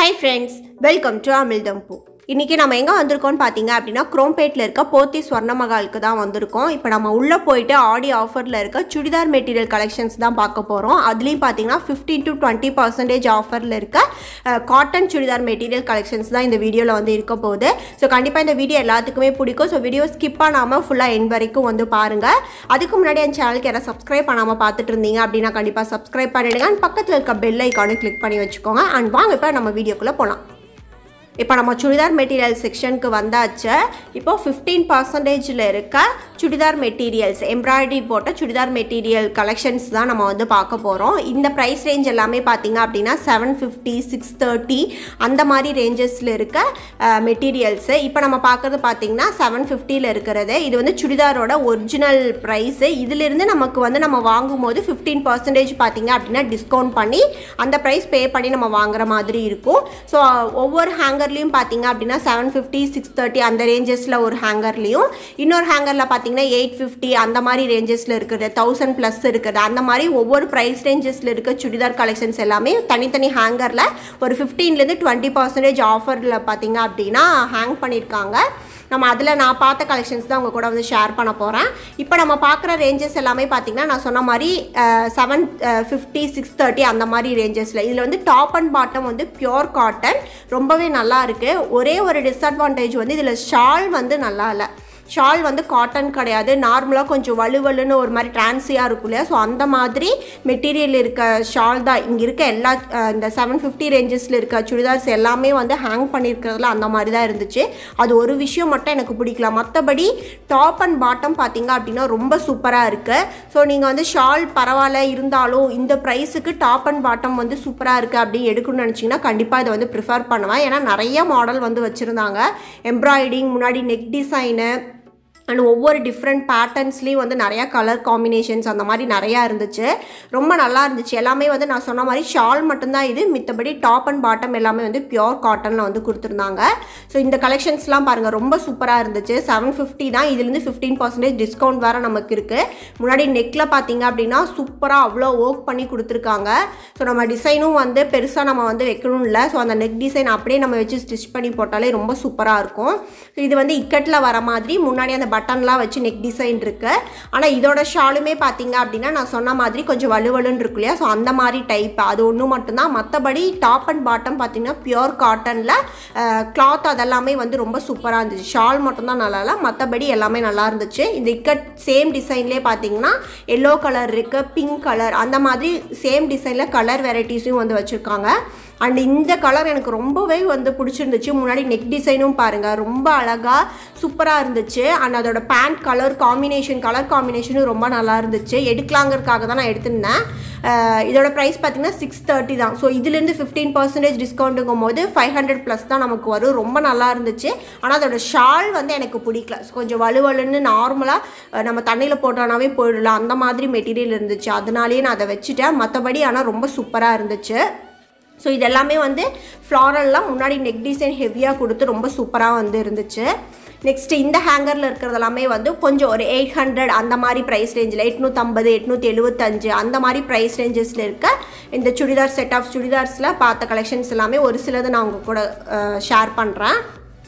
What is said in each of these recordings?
Hi friends welcome to அமிழ்தம்பூ இன்றைக்கி நம்ம எங்கே வந்திருக்கோம்னு பார்த்தீங்க அப்படின்னா குரோம்பேட்டில் இருக்க போத்தி ஸ்வர்ணமகாலுக்கு தான் வந்திருக்கோம் இப்போ நம்ம உள்ளே போயிட்டு ஆடி ஆஃபரில் இருக்க சுடிதார் மெட்டீரியல் கலெக்ஷன்ஸ் தான் பார்க்க போகிறோம் அதுலேயும் பார்த்தீங்கன்னா ஃபிஃப்டீன் டு டுவெண்ட்டி பர்சன்டேஜ் ஆஃபரில் இருக்க காட்டன் சுடிதார் மெட்டீரியல் கலெக்ஷன்ஸ் தான் இந்த வீடியோவில் வந்து இருக்க போகுது ஸோ கண்டிப்பாக இந்த வீடியோ எல்லாத்துக்குமே பிடிக்கும் ஸோ வீடியோ ஸ்கிப் பண்ணாமல் ஃபுல்லாக என் வரைக்கும் வந்து பாருங்கள் அதுக்கு முன்னாடி என் சேனலுக்கு யாராவது சப்ஸ்கிரைப் பண்ணாமல் பார்த்துட்டு இருந்தீங்க அப்படின்னா கண்டிப்பாக சப்ஸ்கிரைப் பண்ணிடுங்க அண்ட் பக்கத்தில் இருக்க பெல் ஐக்கானு கிளிக் பண்ணி வச்சுக்கோங்க அண்ட் வாங்க இப்போ நம்ம வீடியோக்குள்ளே போகலாம் இப்போ நம்ம சுடிதார் மெட்டீரியல் செக்ஷனுக்கு வந்தாச்சு இப்போ ஃபிஃப்டீன் பர்சன்டேஜில் இருக்க சுடிதார் மெட்டீரியல்ஸ் எம்ப்ராய்டரி போட்ட சுடிதார் மெட்டீரியல் கலெக்ஷன்ஸ் தான் நம்ம வந்து பார்க்க போகிறோம் இந்த ப்ரைஸ் ரேஞ்ச் எல்லாமே பார்த்தீங்க அப்படின்னா செவன் ஃபிஃப்டி சிக்ஸ் தேர்ட்டி அந்த மாதிரி ரேஞ்சஸில் இருக்க மெட்டீரியல்ஸு இப்போ நம்ம பார்க்குறது பார்த்தீங்கன்னா செவன் ஃபிஃப்டியில் இருக்கிறது இது வந்து சுடிதாரோட ஒரிஜினல் ப்ரைஸு இதிலிருந்து நமக்கு வந்து நம்ம வாங்கும்போது ஃபிஃப்டீன் பர்சன்டேஜ் பார்த்தீங்க அப்படின்னா டிஸ்கவுண்ட் பண்ணி அந்த ப்ரைஸ் பே பண்ணி நம்ம வாங்குற மாதிரி இருக்கும் ஸோ ஒவ்வொரு ஹேங்கர்லேயும் பார்த்தீங்க அப்படின்னா செவன் ஃபிஃப்டி சிக்ஸ் தேர்ட்டி அந்த ரேஞ்சஸில் ஒரு ஹேங்கர்லேயும் இன்னொரு ஹேங்கரில் பார்த்தீங்கன்னா எயிட் ஃபிஃப்டி அந்த மாதிரி ரேஞ்சஸில் இருக்கிறது தௌசண்ட் ப்ளஸ் இருக்குது அந்த மாதிரி ஒவ்வொரு ப்ரைஸ் ரேஞ்சஸில் இருக்க சுடிதார் கலெக்ஷன்ஸ் எல்லாமே தனித்தனி ஹேங்கரில் ஒரு ஃபிஃப்டீன்லேருந்து டுவெண்ட்டி பர்சன்டேஜ் ஆஃபரில் பார்த்தீங்க அப்படின்னா ஹேங் பண்ணியிருக்காங்க நம்ம அதில் நான் பார்த்த கலெக்ஷன்ஸ் தான் உங்கள் கூட வந்து ஷேர் பண்ண போகிறேன் இப்போ நம்ம பார்க்குற ரேஞ்சஸ் எல்லாமே பார்த்தீங்கன்னா நான் சொன்ன மாதிரி செவன் ஃபிஃப்டி சிக்ஸ் தேர்ட்டி அந்த மாதிரி ரேஞ்சஸில் இதில் வந்து டாப் அண்ட் பாட்டம் வந்து பியோர் காட்டன் ரொம்பவே நல்லா இருக்குது ஒரே ஒரு டிஸ்அட்வான்டேஜ் வந்து இதில் ஷால் வந்து நல்லா இல்லை ஷால் வந்து காட்டன் கிடையாது நார்மலாக கொஞ்சம் வலுவலுன்னு ஒரு மாதிரி ட்ரான்ஸியாக இருக்கும் இல்லையா ஸோ அந்த மாதிரி மெட்டீரியல் இருக்க ஷால் தான் இங்கே இருக்க எல்லா அஹ், இந்த செவன் ஃபிஃப்டி ரேஞ்சஸில் இருக்க சுடிதார்ஸ் எல்லாமே வந்து ஹேங் பண்ணியிருக்கிறதுல அந்த மாதிரி தான் இருந்துச்சு அது ஒரு விஷயம் மட்டும் எனக்கு பிடிக்கல மற்றபடி டாப் அண்ட் பாட்டம் பார்த்தீங்க அப்படின்னா ரொம்ப சூப்பராக இருக்குது ஸோ நீங்கள் வந்து ஷால் பரவாயில்ல இருந்தாலும் இந்த ப்ரைஸுக்கு டாப் அண்ட் பாட்டம் வந்து சூப்பராக இருக்குது அப்படின்னு எடுக்கணும்னு நினச்சிங்கன்னா கண்டிப்பாக இதை வந்து ப்ரிஃபர் பண்ணுவேன் ஏன்னா நிறைய மாடல் வந்து வச்சுருந்தாங்க எம்ப்ராய்டிங் முன்னாடி நெக் டிசைனு அண்ட் ஒவ்வொரு டிஃப்ரெண்ட் பேட்டர்ன்ஸ்லேயும் வந்து நிறையா கலர் காம்பினேஷன்ஸ் அந்த மாதிரி நிறையா இருந்துச்சு ரொம்ப நல்லா இருந்துச்சு எல்லாமே வந்து நான் சொன்ன மாதிரி ஷால் மட்டும்தான் இது மித்தபடி டாப் அண்ட் பாட்டம் எல்லாமே வந்து பியோர் காட்டனில் வந்து கொடுத்துருந்தாங்க ஸோ இந்த கலெக்ஷன்ஸ்லாம் பாருங்கள் ரொம்ப சூப்பராக இருந்துச்சு செவன் ஃபிஃப்டி தான் இதுலேருந்து ஃபிஃப்டீன் பர்சன்டேஜ் டிஸ்கவுண்ட் வேறு நமக்கு இருக்குது முன்னாடி நெக்கில் பார்த்தீங்க அப்படின்னா சூப்பராக அவ்வளோ ஒர்க் பண்ணி கொடுத்துருக்காங்க ஸோ நம்ம டிசைனும் வந்து பெருசாக நம்ம வந்து வைக்கணும் இல்லை ஸோ அந்த நெக் டிசைன் அப்படியே நம்ம வச்சு ஸ்டிச் பண்ணி போட்டாலே ரொம்ப சூப்பராக இருக்கும் ஸோ இது வந்து இக்கட்டில் வர மாதிரி முன்னாடி அந்த பட்டன்லாம் வச்சு நெக் டிசைன் இருக்கு ஆனால் இதோட ஷாலுமே பார்த்தீங்க அப்படின்னா நான் சொன்ன மாதிரி கொஞ்சம் வலுவலுன்னு இருக்கு இல்லையா ஸோ அந்த மாதிரி டைப் அது ஒன்று மட்டும்தான் மற்றபடி டாப் அண்ட் பாட்டம் பார்த்தீங்கன்னா பியோர் காட்டனில் கிளாத் அதெல்லாமே வந்து ரொம்ப சூப்பராக இருந்துச்சு ஷால் மட்டும்தான் நல்லா இல்லை மற்றபடி எல்லாமே நல்லா இருந்துச்சு இந்த இக்கட் சேம் டிசைன்லேயே பார்த்தீங்கன்னா எல்லோ கலர் இருக்குது பிங்க் கலர் அந்த மாதிரி சேம் டிசைனில் கலர் வெரைட்டிஸையும் வந்து வச்சுருக்காங்க அண்ட் இந்த கலர் எனக்கு ரொம்பவே வந்து பிடிச்சிருந்துச்சு முன்னாடி நெக் டிசைனும் பாருங்கள் ரொம்ப அழகாக சூப்பராக இருந்துச்சு அண்ட் அதோட பேண்ட் கலர் காம்பினேஷன் கலர் காம்பினேஷனும் ரொம்ப நல்லா இருந்துச்சு எடுக்கலாங்கிறதுக்காக தான் நான் எடுத்திருந்தேன் அஹ் இதோட ப்ரைஸ் பார்த்தீங்கன்னா சிக்ஸ் தேர்ட்டி தான் ஸோ இதுலேருந்து ஃபிஃப்டீன் பர்சன்டேஜ் டிஸ்கவுண்ட்டுங்கும் போது ஃபைவ் ஹண்ட்ரட் ப்ளஸ் தான் நமக்கு வரும் ரொம்ப நல்லா இருந்துச்சு ஆனால் அதோட ஷால் வந்து எனக்கு பிடிக்கல So கொஞ்சம் வலுவலுன்னு நார்மலாக நம்ம தண்ணியில் போட்டோன்னாவே போயிடலாம் அந்த மாதிரி மெட்டீரியல் இருந்துச்சு அதனாலேயே நான் அதை வச்சுட்டேன் மற்றபடி ஆனால் ரொம்ப சூப்பராக இருந்துச்சு ஸோ இது எல்லாமே வந்து ஃப்ளாரல்லாம் முன்னாடி நெக் டிசைன் ஹெவியாக கொடுத்து ரொம்ப சூப்பராக வந்து இருந்துச்சு நெக்ஸ்ட் இந்த ஹேங்கரில் இருக்கிறது எல்லாமே வந்து கொஞ்சம் ஒரு எயிட் ஹண்ட்ரட் அந்த மாதிரி ப்ரைஸ் ரேஞ்சில் எட்நூற்றம்பது எட்நூற்றி எழுபத்தஞ்சு அந்த மாதிரி ப்ரைஸ் ரேஞ்சஸில் இருக்க இந்த சுடிதார் செட் ஆஃப் சுடிதார்ஸில் பார்த்த கலெக்ஷன்ஸ் எல்லாமே ஒரு சிலது நான் உங்கள் கூட ஷேர் பண்ணுறேன்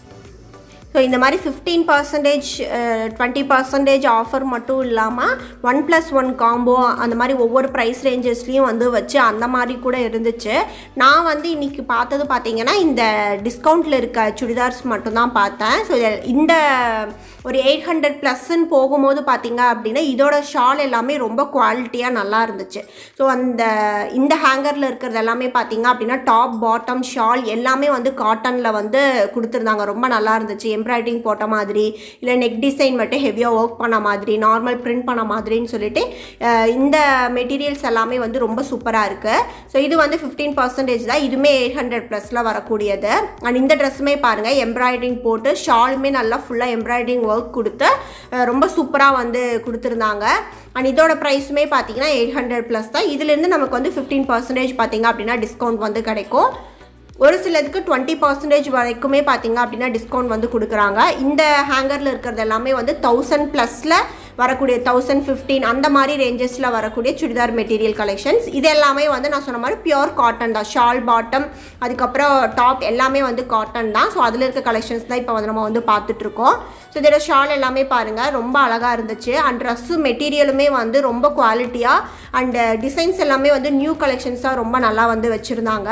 ஸோ இந்த மாதிரி fifteen percentage twenty percentage offer மட்டும் இல்லாமல் ஒன் ப்ளஸ் ஒன் காம்போ அந்த மாதிரி ஒவ்வொரு ப்ரைஸ் ரேஞ்சஸ்லேயும் வந்து வச்சு அந்த மாதிரி கூட இருந்துச்சு நான் வந்து இன்றைக்கி பார்த்தது பார்த்தீங்கன்னா இந்த டிஸ்கவுண்ட்டில் இருக்க சுடிதார்ஸ் மட்டும்தான் பார்த்தேன் ஸோ இந்த ஒரு எயிட் ஹண்ட்ரட் ப்ளஸ்ன்னு போகும்போது பார்த்தீங்க அப்படின்னா இதோட ஷால் எல்லாமே ரொம்ப குவாலிட்டியாக நல்லா இருந்துச்சு ஸோ அந்த இந்த ஹேங்கரில் இருக்கிறது எல்லாமே பார்த்தீங்க அப்படின்னா டாப் பாட்டம் ஷால் எல்லாமே வந்து காட்டனில் வந்து கொடுத்துருந்தாங்க ரொம்ப நல்லா இருந்துச்சு எம்ப்ராய்டிங் போட்ட மாதிரி இல்லை நெக் டிசைன் மட்டும் ஹெவியாக ஒர்க் பண்ண மாதிரி நார்மல் பிரிண்ட் பண்ண மாதிரின்னு சொல்லிட்டு அஹ், இந்த மெட்டீரியல்ஸ் எல்லாமே வந்து ரொம்ப சூப்பராக இருக்குது ஸோ இது வந்து ஃபிஃப்டீன் பர்சன்டேஜ் தான் இதுவுமே எயிட் ஹண்ட்ரட் ப்ளஸில் வரக்கூடியது அண்ட் இந்த ட்ரெஸ்ஸுமே பாருங்கள் எம்ப்ராய்டிங் போட்டு ஷாலுமே நல்லா ஃபுல்லாக எம்ப்ராய்டிங் ஒர்க் கொடுத்து அஹ், ரொம்ப சூப்பராக வந்து கொடுத்துருந்தாங்க அண்ட் இதோட ப்ரைஸுமே பார்த்தீங்கன்னா எயிட் ஹண்ட்ரட் ப்ளஸ் தான் இதுலேருந்து நமக்கு வந்து ஃபிஃப்டீன் பர்சன்டேஜ் பார்த்தீங்க அப்படின்னா டிஸ்கவுண்ட் வந்து கிடைக்கும் ஒரு சிலதுக்கு டுவெண்ட்டி பர்சன்டேஜ் வரைக்குமே பார்த்தீங்க அப்படின்னா டிஸ்கவுண்ட் வந்து கொடுக்குறாங்க இந்த ஹேங்கரில் இருக்கிறது எல்லாமே வந்து தௌசண்ட் ப்ளஸில் வரக்கூடிய தௌசண்ட் ஃபிஃப்டீன் அந்த மாதிரி ரேஞ்சஸில் வரக்கூடிய சுடிதார் மெட்டீரியல் கலெக்ஷன்ஸ் இது எல்லாமே வந்து நான் சொன்ன மாதிரி பியோர் காட்டன் தான் ஷால் பாட்டம் அதுக்கப்புறம் டாப் எல்லாமே வந்து காட்டன் தான் ஸோ அதில் இருக்க கலெக்ஷன்ஸ் தான் இப்போ வந்து நம்ம வந்து பார்த்துட்ருக்கோம் ஸோ இதோட ஷால் எல்லாமே பாருங்கள் ரொம்ப அழகாக இருந்துச்சு அண்ட் ட்ரெஸ்ஸு மெட்டீரியலுமே வந்து ரொம்ப குவாலிட்டியாக அண்ட் டிசைன்ஸ் எல்லாமே வந்து நியூ கலெக்ஷன்ஸாக ரொம்ப நல்லா வந்து வச்சுருந்தாங்க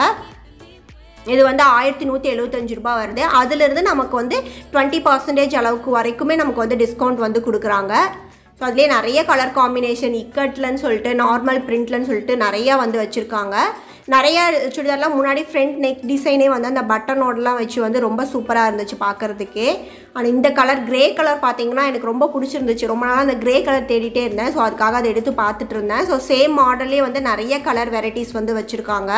இது வந்து ஆயிரத்தி நூற்றி எழுபத்தஞ்சு ரூபாய் வருது அதுலேருந்து நமக்கு வந்து டுவெண்ட்டி பர்சன்டேஜ் அளவுக்கு வரைக்குமே நமக்கு வந்து டிஸ்கவுண்ட் வந்து கொடுக்குறாங்க ஸோ அதுலேயே நிறைய கலர் காம்பினேஷன் இக்கட்லன்னு சொல்லிட்டு நார்மல் பிரிண்ட்லன்னு சொல்லிட்டு நிறையா வந்து வச்சுருக்காங்க நிறைய சுடிதார்லாம் முன்னாடி ஃப்ரண்ட் நெக் டிசைனே வந்து அந்த பட்டனோடலாம் வச்சு வந்து ரொம்ப சூப்பராக இருந்துச்சு பார்க்குறதுக்கே ஆனால் இந்த கலர் கிரே கலர் பார்த்தீங்கன்னா எனக்கு ரொம்ப பிடிச்சிருந்துச்சு ரொம்ப நாளாக அந்த கிரே கலர் தேடிட்டே இருந்தேன் ஸோ அதுக்காக அதை எடுத்து பார்த்துட்டு இருந்தேன் ஸோ சேம் மாடல்லே வந்து நிறைய கலர் வெரைட்டிஸ் வந்து வச்சுருக்காங்க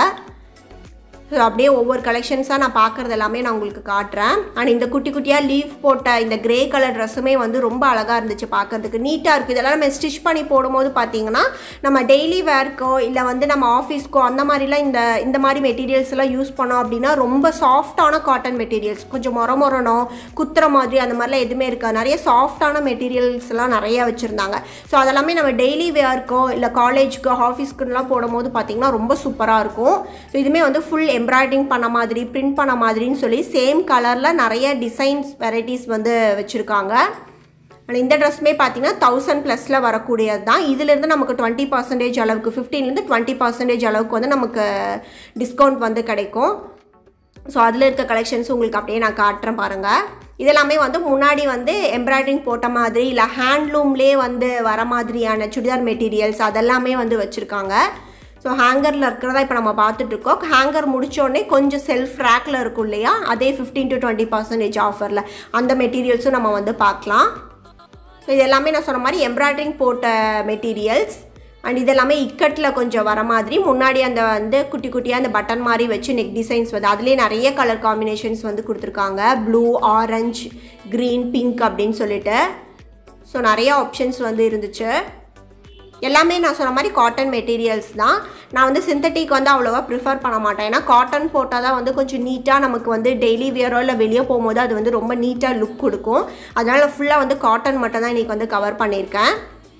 ஸோ அப்படியே ஒவ்வொரு கலெக்ஷன்ஸாக நான் பார்க்குறது எல்லாமே நான் உங்களுக்கு காட்டுறேன் அண்ட் இந்த குட்டி குட்டியாக லீவ் போட்ட இந்த கிரே கலர் ட்ரெஸ்ஸுமே வந்து ரொம்ப அழகாக இருந்துச்சு பார்க்கறதுக்கு நீட்டாக இருக்குது இதெல்லாம் நம்ம ஸ்டிச் பண்ணி போடும்போது பார்த்தீங்கன்னா நம்ம டெய்லி வேர்க்கோ இல்லை வந்து நம்ம ஆஃபீஸ்க்கோ அந்த மாதிரிலாம் இந்த இந்த மாதிரி மெட்டீரியல்ஸ் எல்லாம் யூஸ் பண்ணோம் அப்படின்னா ரொம்ப சாஃப்டான காட்டன் மெட்டீரியல்ஸ் கொஞ்சம் மொர மொரணும் குத்துற மாதிரி அந்த மாதிரிலாம் எதுவுமே இருக்காது நிறைய சாஃப்டான மெட்டீரியல்ஸ் எல்லாம் நிறைய வச்சுருந்தாங்க ஸோ அதெல்லாமே நம்ம டெய்லி வேர்க்கோ இல்லை காலேஜ்க்கோ ஆஃபீஸ்க்குலாம் போடும்போது பார்த்தீங்கன்னா ரொம்ப சூப்பராக இருக்கும் ஸோ இதுவுமே வந்து ஃபுல் எம்ப்ராய்டிங் பண்ண மாதிரி பிரிண்ட் பண்ண மாதிரின்னு சொல்லி சேம் கலரில் நிறைய டிசைன்ஸ் வெரைட்டிஸ் வந்து வச்சுருக்காங்க அண்ட் இந்த ட்ரெஸ்மே பார்த்தீங்கன்னா தௌசண்ட் ப்ளஸில் வரக்கூடியது தான் இதிலேருந்து நமக்கு டுவெண்ட்டி பர்சன்டேஜ் அளவுக்கு ஃபிஃப்டீன்லேருந்து டுவெண்ட்டி பர்சன்டேஜ் அளவுக்கு வந்து நமக்கு டிஸ்கவுண்ட் வந்து கிடைக்கும் ஸோ அதில் இருக்க கலெக்ஷன்ஸ் உங்களுக்கு அப்படியே நான் காட்டுறேன் பாருங்கள் இதெல்லாமே வந்து முன்னாடி வந்து எம்ப்ராய்டரிங் போட்ட மாதிரி இல்லை ஹேண்ட்லூம்லேயே வந்து வர மாதிரியான சுடிதார் மெட்டீரியல்ஸ் அதெல்லாமே வந்து வச்சுருக்காங்க ஸோ ஹேங்கரில் இருக்கிறதா இப்போ நம்ம பார்த்துட்ருக்கோம் ஹேங்கர் முடித்தோடனே கொஞ்சம் செல்ஃப் ரேக்கில் இருக்கும் இல்லையா அதே ஃபிஃப்டீன் டு டுவெண்ட்டி பர்சன்டேஜ் ஆஃபரில் அந்த மெட்டீரியல்ஸும் நம்ம வந்து பார்க்கலாம் ஸோ இது எல்லாமே நான் சொன்ன மாதிரி எம்ப்ராய்டரிங் போட்ட மெட்டீரியல்ஸ் அண்ட் இதெல்லாமே இக்கட்டில் கொஞ்சம் வர மாதிரி முன்னாடி அந்த வந்து குட்டி குட்டியாக அந்த பட்டன் மாதிரி வச்சு நெக் டிசைன்ஸ் வந்து அதுலேயே நிறைய கலர் காம்பினேஷன்ஸ் வந்து கொடுத்துருக்காங்க ப்ளூ ஆரஞ்ச் க்ரீன் பிங்க் அப்படின்னு சொல்லிட்டு ஸோ நிறைய ஆப்ஷன்ஸ் வந்து இருந்துச்சு எல்லாமே நான் சொன்ன மாதிரி காட்டன் மெட்டீரியல்ஸ் தான் நான் வந்து சிந்தட்டிக் வந்து அவ்வளோவா ப்ரிஃபர் பண்ண மாட்டேன் ஏன்னா காட்டன் போட்டால் தான் வந்து கொஞ்சம் நீட்டாக நமக்கு வந்து டெய்லி வியரோ இல்லை வெளியே போகும்போது அது வந்து ரொம்ப நீட்டாக லுக் கொடுக்கும் அதனால் ஃபுல்லாக வந்து காட்டன் மட்டும் தான் இன்றைக்கி வந்து கவர் பண்ணியிருக்கேன்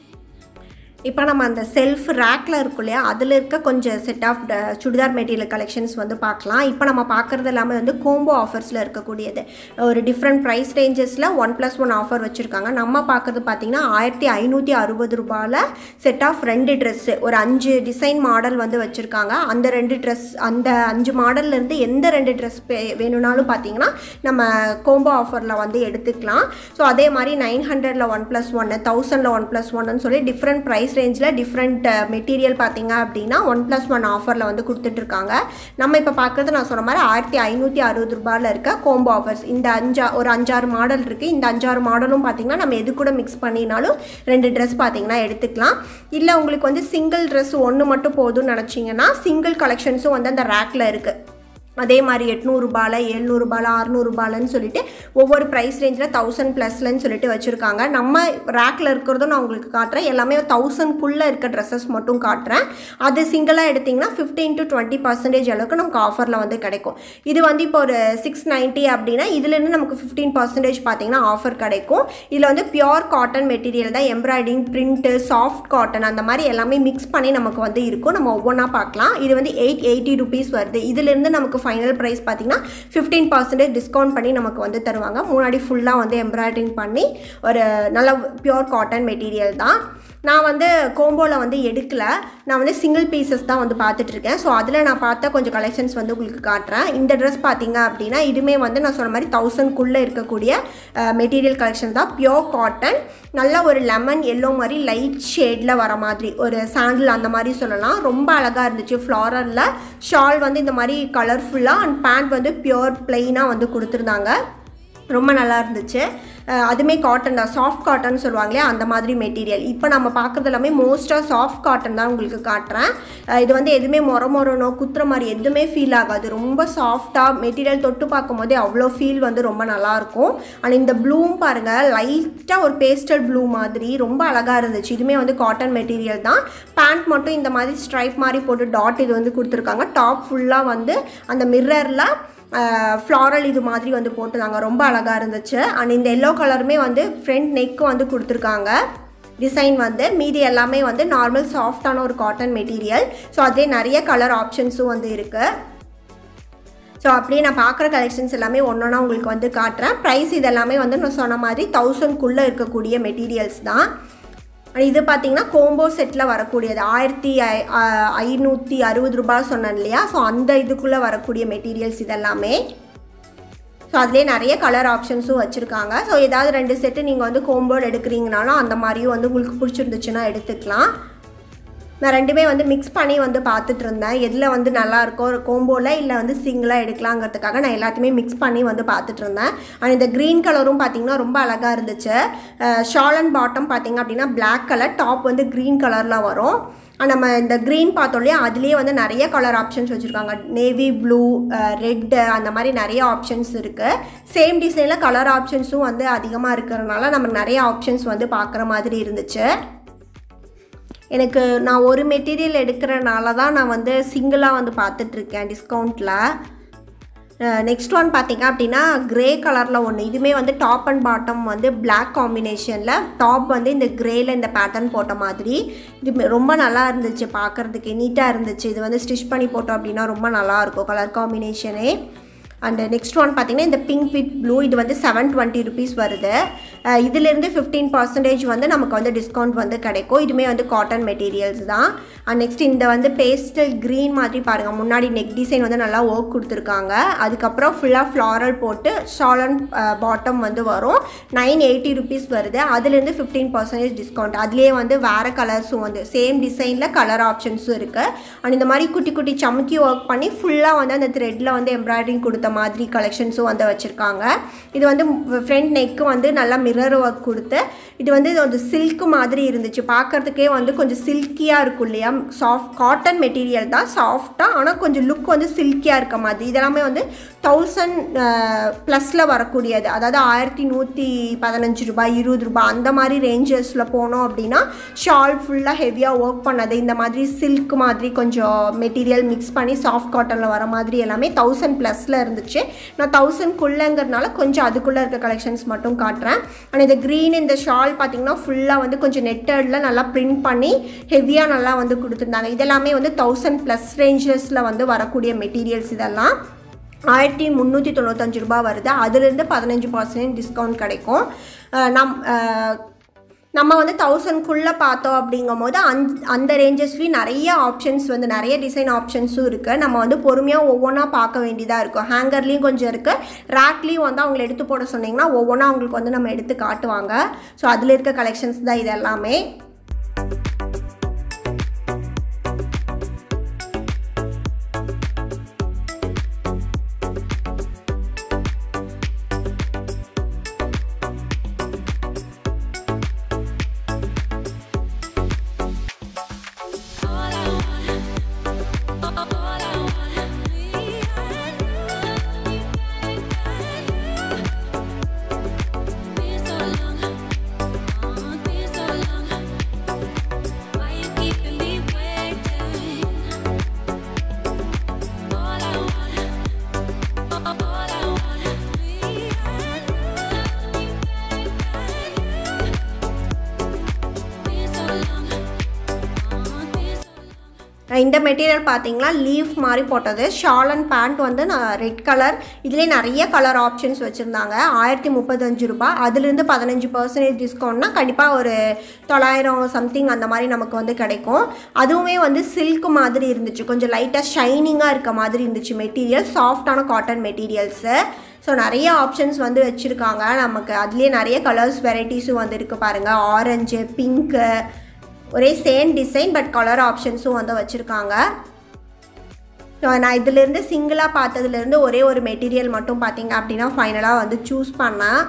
இப்போ நம்ம அந்த செல்ஃப் ரேக்கில் இருக்கும் இல்லையா அதில் இருக்க கொஞ்சம் set of churidar material collections வந்து பார்க்கலாம் இப்போ நம்ம பார்க்குறது எல்லாமே வந்து கோம்போ ஆஃபர்ஸில் இருக்கக்கூடியது ஒரு டிஃப்ரெண்ட் ப்ரைஸ் ரேஞ்சஸில் ஒன் ப்ளஸ் ஒன் ஆஃபர் வச்சுருக்காங்க நம்ம பார்க்குறது பார்த்திங்கன்னா ஆயிரத்தி ஐநூற்றி அறுபது ரூபாயில் செட் ஆஃப் ரெண்டு ட்ரெஸ்ஸு ஒரு அஞ்சு டிசைன் மாடல் வந்து வச்சுருக்காங்க அந்த ரெண்டு ட்ரெஸ் அந்த அஞ்சு மாடல்லேருந்து எந்த ரெண்டு ட்ரெஸ் வேணும்னாலும் பார்த்தீங்கன்னா நம்ம கோம்போ ஆஃபரில் வந்து எடுத்துக்கலாம் ஸோ அதே மாதிரி நைன் ஹண்ட்ரடில் ஒன் ப்ளஸ் ஒன்று தௌசண்டில் ஒன் ப்ளஸ் ஒன்னு சொல்லி டிஃப்ரெண்ட் ப்ரைஸ் ப்ரைஸ் ரேஞ்சில் டிஃப்ரெண்ட் மெட்டீரியல் பார்த்தீங்க அப்படின்னா ஒன் ப்ளஸ் ஒன் ஆஃபரில் வந்து கொடுத்துட்ருக்காங்க நம்ம இப்போ பார்க்குறது நான் சொன்ன மாதிரி ஆயிரத்தி ஐநூற்றி அறுபது ரூபாயில் இருக்க கோம்போ ஆஃபர்ஸ் இந்த அஞ்சா ஒரு அஞ்சாறு மாடல் இருக்குது இந்த அஞ்சாறு மாடலும் பார்த்தீங்கன்னா நம்ம எது கூட மிக்ஸ் பண்ணினாலும் ரெண்டு ட்ரெஸ் பார்த்தீங்கன்னா எடுத்துக்கலாம் இல்லை உங்களுக்கு வந்து சிங்கிள் ட்ரெஸ் ஒன்று மட்டும் போதும்னு நினச்சிங்கன்னா சிங்கிள் கலெக்ஷன்ஸும் வந்து அந்த ரேக்கில் இருக்குது அதே மாதிரி எட்நூறுபால எழுநூறுபால அறநூறுபாலன்னு சொல்லிட்டு ஒவ்வொரு ப்ரைஸ் ரேஞ்சில் தௌசண்ட் ப்ளஸ்லன்னு சொல்லிட்டு வச்சுருக்காங்க நம்ம ரேக்கில் இருக்கிறதும் நான் உங்களுக்கு காட்டுறேன் எல்லாமே தௌசண்ட்குள்ளே இருக்க ட்ரெஸ்ஸஸ் மட்டும் காட்டுறேன் அது சிங்கிளாக எடுத்திங்கன்னா ஃபிஃப்டீன் டு டுவெண்ட்டி பர்சன்டேஜ் அளவுக்கு நமக்கு ஆஃபரில் வந்து கிடைக்கும் இது வந்து இப்போ ஒரு சிக்ஸ் நைன்ட்டி அப்படின்னா இதுலேருந்து நமக்கு ஃபிஃப்டீன் பர்சன்டேஜ் பார்த்தீங்கன்னா ஆஃபர் கிடைக்கும் இதில் வந்து பியோர் காட்டன் மெட்டீரியல் தான் எம்ப்ராய்டிங் பிரிண்ட்டு சாஃப்ட் காட்டன் அந்த மாதிரி எல்லாமே மிக்ஸ் பண்ணி நமக்கு வந்து இருக்கும் நம்ம ஒவ்வொன்றா பார்க்கலாம் இது வந்து எயிட் எயிட்டி ருபீஸ் வருது இதுலேருந்து நமக்கு ஃபைனல் ப்ரைஸ் பார்த்தீங்கன்னா ஃபிஃப்டீன் பர்சன்டேஜ் டிஸ்கவுண்ட் பண்ணி நமக்கு வந்து தருவாங்க முன்னாடி ஃபுல்லாக வந்து எம்ப்ராய்டரிங் பண்ணி ஒரு நல்ல பியோர் காட்டன் மெட்டீரியல் தான் நான் வந்து கோம்போவில் வந்து எடுக்கல நான் வந்து சிங்கிள் பீசஸ் தான் வந்து பார்த்துட்ருக்கேன் ஸோ அதில் நான் பார்த்த கொஞ்சம் கலெக்ஷன்ஸ் வந்து உங்களுக்கு காட்டுறேன் இந்த ட்ரெஸ் பார்த்தீங்க அப்படின்னா இதுவுமே வந்து நான் சொன்ன மாதிரி தௌசண்ட்குள்ளே இருக்கக்கூடிய மெட்டீரியல் கலெக்ஷன் தான் பியோர் காட்டன் நல்ல ஒரு லெமன் எல்லோ மாதிரி லைட் ஷேடில் வர மாதிரி ஒரு சாண்டில் அந்த மாதிரி சொல்லலாம் ரொம்ப அழகாக இருந்துச்சு ஃப்ளாரலில் ஷால் வந்து இந்த மாதிரி கலர்ஃபுல்லாக அண்ட் பேண்ட் வந்து பியோர் பிளெயினாக வந்து கொடுத்துருந்தாங்க ரொம்ப நல்லா இருந்துச்சு அஹ் அதுமே காட்டன் தான் சாஃப்ட் காட்டன் சொல்லுவாங்களே அந்த மாதிரி மெட்டீரியல் இப்போ நம்ம பார்க்குறது எல்லாமே மோஸ்ட்டாக சாஃப்ட் காட்டன் தான் உங்களுக்கு காட்டுறேன் அஹ் இது வந்து எதுவுமே மொர மொரனோ குத்துற மாதிரி எதுவுமே ஃபீல் ஆகாது ரொம்ப சாஃப்டாக மெட்டீரியல் தொட்டு பார்க்கும்போதே அவ்வளோ ஃபீல் வந்து ரொம்ப நல்லாயிருக்கும் அண்ட் இந்த ப்ளூவும் பாருங்கள் லைட்டாக ஒரு பேஸ்டல் ப்ளூ மாதிரி ரொம்ப அழகாக இருந்துச்சு இதுவுமே வந்து காட்டன் மெட்டீரியல் தான் பேண்ட் மட்டும் இந்த மாதிரி ஸ்ட்ரைப் மாதிரி போட்டு டாட் இது வந்து கொடுத்துருக்காங்க டாப் ஃபுல்லாக வந்து அந்த மிர்ரரில் ஃப்ளாரல் இது மாதிரி வந்து போட்டுருந்தாங்க ரொம்ப அழகாக இருந்துச்சு அண்ட் இந்த எல்லோ கலருமே வந்து ஃப்ரண்ட் நெக்கு வந்து கொடுத்துருக்காங்க டிசைன் வந்து மீதி எல்லாமே வந்து நார்மல் சாஃப்டான ஒரு காட்டன் மெட்டீரியல் ஸோ அதே நிறைய கலர் ஆப்ஷன்ஸும் வந்து இருக்குது ஸோ அப்படியே நான் பார்க்குற கலெக்ஷன்ஸ் எல்லாமே ஒன்றா உங்களுக்கு வந்து காட்டுறேன் ப்ரைஸ் இதெல்லாமே வந்து நான் சொன்ன மாதிரி தௌசண்ட்குள்ளே இருக்கக்கூடிய மெட்டீரியல்ஸ் தான் இது பார்த்தீங்கன்னா கோம்போ செட்டில் வரக்கூடியது ஆயிரத்தி ஐ- ஆ- ஐநூற்றி அறுபது ரூபாய் சொன்னேன் இல்லையா ஸோ அந்த இதுக்குள்ளே வரக்கூடிய மெட்டீரியல்ஸ் இதெல்லாமே ஸோ அதுலேயே நிறைய கலர் ஆப்ஷன்ஸும் வச்சுருக்காங்க ஸோ ஏதாவது ரெண்டு செட்டு நீங்கள் வந்து கோம்போடு எடுக்கிறீங்கனாலும் அந்த மாதிரியும் வந்து உங்களுக்கு பிடிச்சிருந்துச்சுன்னா எடுத்துக்கலாம் நான் ரெண்டுமே வந்து மிக்ஸ் பண்ணி வந்து பார்த்துட்டு இருந்தேன் எதில் வந்து நல்லா இருக்கோ கோம்போவில் இல்லை வந்து சிங்கிளாக எடுக்கலாங்கிறதுக்காக நான் எல்லாத்தையுமே மிக்ஸ் பண்ணி வந்து பார்த்துட்டு இருந்தேன் அண்ட் இந்த க்ரீன் கலரும் பார்த்தீங்கன்னா ரொம்ப அழகாக இருந்துச்சு ஷால் அண்ட் பாட்டம் பார்த்தீங்க அப்படின்னா Black கலர் டாப் வந்து க்ரீன் கலரில் வரும் அண்ட் நம்ம இந்த க்ரீன் பார்த்தோம் இல்லையா அதுலேயே வந்து நிறைய கலர் ஆப்ஷன்ஸ் வச்சுருக்காங்க நேவி ப்ளூ ரெட்டு அந்த மாதிரி நிறைய ஆப்ஷன்ஸ் இருக்குது சேம் டிசைனில் கலர் ஆப்ஷன்ஸும் வந்து அதிகமாக இருக்கிறதுனால நம்ம நிறைய ஆப்ஷன்ஸ் வந்து பார்க்குற மாதிரி இருந்துச்சு எனக்கு நான் ஒரு மெட்டீரியல் எடுக்கிறனால தான் நான் வந்து சிங்கிளாக வந்து பார்த்துட்ருக்கேன் டிஸ்கவுண்ட்டில் நெக்ஸ்ட் ஒன் பார்த்தீங்க அப்படின்னா கிரே கலரில் ஒன்று இதுவுமே வந்து டாப் அண்ட் பாட்டம் வந்து Black காம்பினேஷனில் டாப் வந்து இந்த கிரேயில் இந்த பேட்டர்ன் போட்ட மாதிரி இது ரொம்ப நல்லா இருந்துச்சு பார்க்குறதுக்கு நீட்டாக இருந்துச்சு இது வந்து ஸ்டிச் பண்ணி போட்டோம் அப்படின்னா ரொம்ப நல்லா இருக்கும் கலர் காம்பினேஷனே அண்ட் நெக்ஸ்ட் ஒன் பார்த்தீங்கன்னா இந்த பிங்க் வித் ப்ளூ இது வந்து செவன் டுவெண்ட்டி ருபீஸ் வருது அஹ் இதிலிருந்து ஃபிஃப்டீன் பர்சன்டேஜ் வந்து நமக்கு வந்து டிஸ்கவுண்ட் வந்து கிடைக்கும் இதுவுமே வந்து காட்டன் மெட்டீரியல்ஸ் தான் அண்ட் நெக்ஸ்ட் இந்த வந்து பேஸ்டல் க்ரீன் மாதிரி பாருங்கள் முன்னாடி நெக் டிசைன் வந்து நல்லா ஒர்க் கொடுத்துருக்காங்க அதுக்கப்புறம் ஃபுல்லாக ஃப்ளாரல் போட்டு ஷால் அண்ட் பாட்டம் வந்து வரும் நைன் எயிட்டி ருபீஸ் வருது அதுலேருந்து ஃபிஃப்டீன் பர்சன்டேஜ் டிஸ்கவுண்ட் அதுலேயே வந்து வேறு கலர்ஸும் வந்து சேம் டிசைனில் கலர் ஆப்ஷன்ஸும் இருக்குது அண்ட் இந்த மாதிரி குட்டி குட்டி சமுக்கி ஒர்க் பண்ணி ஃபுல்லாக வந்து அந்த த்ரெட்டில் வந்து எம்ப்ராய்டரிங் கொடுத்த மாதிரி கலெக்ஷன்ஸும் வந்து வச்சுருக்காங்க இது வந்து ஃப்ரண்ட் நெக்கு வந்து நல்லா மிரர் ஒர்க் கொடுத்து இது வந்து ஒரு சில்க் மாதிரி இருந்துச்சு பார்க்கறதுக்கே வந்து கொஞ்சம் சில்கியாக இருக்கும் இல்லையா சாஃப்ட் காட்டன் மெட்டீரியல் தான் சாஃப்டாக ஆனால் கொஞ்சம் லுக் வந்து சில்கியாக இருக்க மாதிரி இதெல்லாமே வந்து தௌசண்ட் ப்ளஸில் வரக்கூடியது அதாவது ஆயிரத்தி நூற்றி பதினஞ்சு ரூபாய் இருபது ரூபாய் அந்த மாதிரி ரேஞ்சஸில் போனோம் அப்படின்னா ஷால் ஃபுல்லாக ஹெவியாக ஒர்க் பண்ணது இந்த மாதிரி சில்க் மாதிரி கொஞ்சம் மெட்டீரியல் மிக்ஸ் பண்ணி சாஃப்ட் காட்டனில் வர மாதிரி எல்லாமே தௌசண்ட் ப்ளஸில் இருந்துச்சு நான் தௌசண்ட்குள்ளங்கிறதுனால கொஞ்சம் அதுக்குள்ளே இருக்க கலெக்ஷன்ஸ் மட்டும் காட்டுறேன் ஆனால் இந்த க்ரீன் இந்த ஷால் பார்த்தீங்கன்னா ஃபுல்லாக வந்து கொஞ்சம் நெட்டடில் நல்லா பிரிண்ட் பண்ணி ஹெவியாக நல்லா வந்து கொடுத்துருந்தாங்க இதெல்லாமே வந்து தௌசண்ட் ப்ளஸ் ரேஞ்சஸில் வந்து வரக்கூடிய மெட்டீரியல்ஸ் இதெல்லாம் ஆயிரத்தி முந்நூற்றி தொண்ணூத்தஞ்சு ரூபாய் வருது அதுலேருந்து பதினஞ்சு பர்சன்ட் டிஸ்கவுண்ட் கிடைக்கும் அஹ் நம் அஹ் நம்ம வந்து தௌசண்ட்குள்ளே பார்த்தோம் அப்படிங்கும் போது அந் அந்த ரேஞ்சஸ்லேயும் நிறைய ஆப்ஷன்ஸ் வந்து நிறைய டிசைன் ஆப்ஷன்ஸும் இருக்குது நம்ம வந்து பொறுமையாக ஒவ்வொன்றா பார்க்க வேண்டியதாக இருக்கும் ஹேங்கர்லேயும் கொஞ்சம் இருக்குது ரேக்லேயும் வந்து அவங்களை எடுத்து போட சொன்னீங்கன்னா ஒவ்வொன்றா அவங்களுக்கு வந்து நம்ம எடுத்து காட்டுவாங்க ஸோ அதில் இருக்க கலெக்ஷன்ஸ் தான் இது எல்லாமே All I want, all I want, me and you, been so long, oh, been so long. Why you keeping me waiting? All I want, all I want, me and you, been so long. இந்த material பார்த்தீங்கன்னா leaf மாதிரி போட்டது shawl and pant வந்து நான் red colour இதுலேயே நிறைய colour options வச்சுருந்தாங்க ஆயிரத்தி முப்பத்தஞ்சு ரூபாய் அதுலேருந்து பதினஞ்சு பர்சன்டேஜ் டிஸ்கவுண்ட்னா கண்டிப்பாக ஒரு தொள்ளாயிரம் சம்திங் அந்த மாதிரி நமக்கு வந்து கிடைக்கும் அதுவுமே வந்து சில்க் மாதிரி இருந்துச்சு கொஞ்சம் லைட்டாக ஷைனிங்காக இருக்க மாதிரி இருந்துச்சு மெட்டீரியல் சாஃப்டான காட்டன் மெட்டீரியல்ஸு ஸோ நிறைய ஆப்ஷன்ஸ் வந்து வச்சுருக்காங்க நமக்கு அதுலேயே நிறைய கலர்ஸ் வெரைட்டிஸும் வந்து இருக்குது பாருங்கள் ஆரஞ்சு பிங்க்கு ஒரே சேம் டிசைன் பட் கலர் ஆப்ஷன்ஸும் வந்து வச்சுருக்காங்க ஸோ நான் இதிலேருந்து சிங்கிளாக பார்த்ததுலேருந்து ஒரே ஒரு மெட்டீரியல் மட்டும் பார்த்தீங்க அப்படின்னா ஃபைனலாக வந்து சூஸ் பண்ணேன்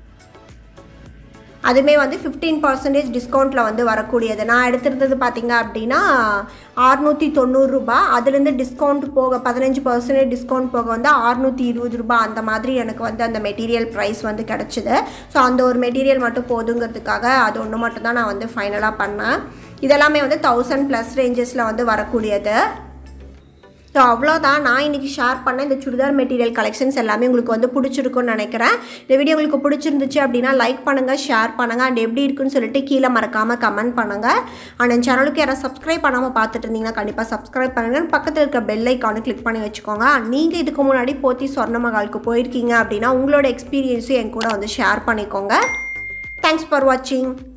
அதுவுமே வந்து ஃபிஃப்டீன் பர்சன்டேஜ் டிஸ்கவுண்ட்டில் வந்து வரக்கூடியது நான் எடுத்திருந்தது பார்த்தீங்க அப்படின்னா அறுநூற்றி தொண்ணூறுரூபா அதுலேருந்து டிஸ்கவுண்ட் போக பதினஞ்சு பர்சன்டேஜ் டிஸ்கவுண்ட் போக வந்து அறுநூற்றி இருபது ரூபாய் அந்த மாதிரி எனக்கு வந்து அந்த மெட்டீரியல் ப்ரைஸ் வந்து கிடச்சிது ஸோ அந்த ஒரு மெட்டீரியல் மட்டும் போதுங்கிறதுக்காக அது ஒன்று மட்டும் தான் நான் வந்து ஃபைனலாக பண்ணேன் இதெல்லாமே வந்து தௌசண்ட் ப்ளஸ் ரேஞ்சஸில் வந்து வரக்கூடியது ஸோ அவ்வளோதான் நான் இன்றைக்கி ஷேர் பண்ண இந்த சுடிதார் மெட்டீரியல் கலெக்ஷன்ஸ் எல்லாமே உங்களுக்கு வந்து பிடிச்சிருக்குன்னு நினைக்கிறேன் இந்த வீடியோ உங்களுக்கு பிடிச்சிருந்துச்சு அப்படின்னா லைக் பண்ணுங்கள் ஷேர் பண்ணுங்கள் அண்ட் எப்படி இருக்குன்னு சொல்லிட்டு கீழே மறக்காமல் கமெண்ட் பண்ணுங்கள் அண்ட் என் சேனலுக்கு யாராவது சப்ஸ்கிரைப் பண்ணாமல் பார்த்துட்டு இருந்தீங்கன்னா கண்டிப்பாக சப்ஸ்கிரைப் பண்ணுங்கள் பக்கத்தில் இருக்க பெல் ஐக்கானு கிளிக் பண்ணி வச்சுக்கோங்க அண்ட் நீங்கள் இதுக்கு முன்னாடி போத்தி சொர்ணமகாலுக்கு போயிருக்கீங்க அப்படின்னா உங்களோட எக்ஸ்பீரியன்ஸும் என் கூட வந்து ஷேர் பண்ணிக்கோங்க தேங்க்ஸ் ஃபார் வாட்சிங்